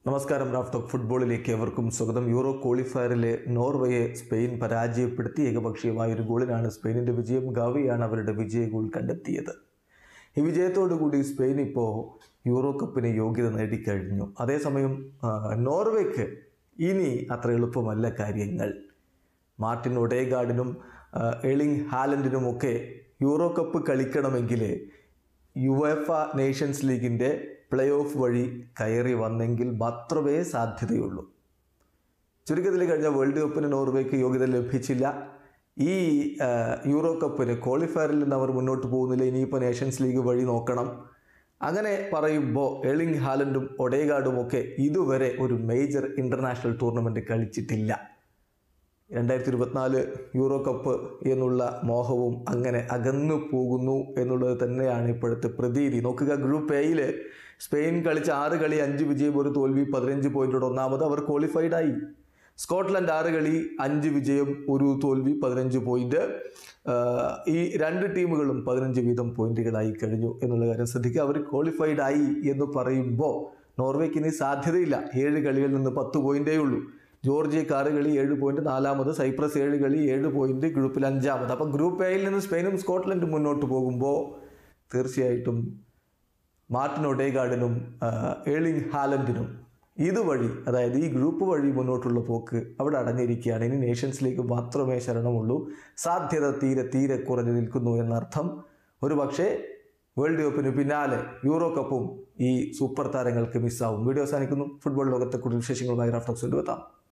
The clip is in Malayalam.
നമസ്കാരം റാഫ്റ്റോക്ക് ഫുട്ബോളിലേക്ക് എവർക്കും സ്വാഗതം യൂറോ ക്വാളിഫയറിലെ നോർവേയെ സ്പെയിൻ പരാജയപ്പെടുത്തി ഏകപക്ഷീയമായ ഒരു ഗോളിനാണ് സ്പെയിനിൻ്റെ വിജയം ഗാവിയാണ് അവരുടെ വിജയ ഗോൾ കണ്ടെത്തിയത് ഈ വിജയത്തോടുകൂടി സ്പെയിൻ ഇപ്പോൾ യൂറോ കപ്പിന് യോഗ്യത നേടിക്കഴിഞ്ഞു അതേസമയം ആ, നോർവേക്ക് ഇനി അത്ര എളുപ്പമല്ല കാര്യങ്ങൾ മാർട്ടിൻ ഒഡേഗാർഡിനും ആ, എളിങ് ഹാലൻഡിനുമൊക്കെ യൂറോ കപ്പ് കളിക്കണമെങ്കിൽ യുവേഫ നേഷൻസ് ലീഗിൻ്റെ പ്ലേ ഓഫ് വഴി കയറി വന്നെങ്കിൽ മാത്രമേ സാധ്യതയുള്ളൂ ചുരുക്കത്തിൽ കഴിഞ്ഞ വേൾഡ് കപ്പിന് നോർവേക്ക് യോഗ്യത ലഭിച്ചില്ല ഈ ആ, യൂറോ കപ്പിന് ക്വാളിഫയറിൽ നിന്ന് അവർ മുന്നോട്ട് പോകുന്നില്ല ഇനിയിപ്പോൾ നേഷൻസ് ലീഗ് വഴി നോക്കണം അങ്ങനെ പറയുമ്പോൾ എളിങ് ഹാലൻഡും ഒഡേഗാർഡും ഒക്കെ ഇതുവരെ ഒരു മേജർ ഇൻ്റർനാഷണൽ ടൂർണമെൻറ്റ് കളിച്ചിട്ടില്ല രണ്ടായിരത്തി ഇരുപത്തിനാല് യൂറോ കപ്പ് എന്നുള്ള മോഹവും അങ്ങനെ അകന്നു പോകുന്നു എന്നുള്ളത് തന്നെയാണ് ഇപ്പോഴത്തെ പ്രതീതി നോക്കുക ഗ്രൂപ്പ് എയിൽ സ്പെയിൻ കളിച്ച ആറ് കളി അഞ്ച് വിജയം ഒരു തോൽവി പതിനഞ്ച് പോയിന്റോട് ഒന്നാമത് അവർ ക്വാളിഫൈഡ് ആയി സ്കോട്ട്ലൻഡ് ആറ് കളി അഞ്ച് വിജയം ഒരു തോൽവി പതിനഞ്ച് പോയിന്റ് ആഹ് ഈ രണ്ട് ടീമുകളും പതിനഞ്ച് വീതം പോയിന്റുകളായി കഴിഞ്ഞു എന്നുള്ള കാര്യം ശ്രദ്ധിക്കുക അവർ ക്വാളിഫൈഡ് ആയി എന്ന് പറയുമ്പോൾ നോർവേക്ക് ഇനി സാധ്യതയില്ല ഏഴ് കളികളിൽ നിന്ന് പത്ത് പോയിന്റേ ഉള്ളൂ ജോർജിയക്ക് ആറ് കളി ഏഴ് പോയിന്റ് നാലാമത് സൈപ്രസ് ഏഴ് കളി ഏഴ് പോയിന്റ് ഗ്രൂപ്പിൽ അഞ്ചാമത് അപ്പം ഗ്രൂപ്പ് എയിൽ നിന്ന് സ്പെയിനും സ്കോട്ട്ലൻഡും മുന്നോട്ട് പോകുമ്പോൾ തീർച്ചയായിട്ടും മാർട്ടിൻ ഒഡേഗാർഡിനും ആ, ഏളിങ് ഹാലൻഡിനും ഇതുവഴി അതായത് ഈ ഗ്രൂപ്പ് വഴി മുന്നോട്ടുള്ള പോക്ക് അവിടെ അടഞ്ഞിരിക്കുകയാണ് ഇനി നേഷൻസ് ലീഗ് മാത്രമേ ശരണമുള്ളൂ സാധ്യത തീരെ തീരെ കുറഞ്ഞു നിൽക്കുന്നു എന്നർത്ഥം ഒരു പക്ഷേ വേൾഡ് കപ്പിന് പിന്നാലെ യൂറോ കപ്പും ഈ സൂപ്പർ താരങ്ങൾക്ക് മിസ്സാവും വീഡിയോ അവസാനിക്കുന്നു ഫുട്ബോൾ ലോകത്തെ കൂടുതൽ വിശേഷങ്ങളുമായി റാഫ്റ്റോക്സ് കൊണ്ടുവെത്താം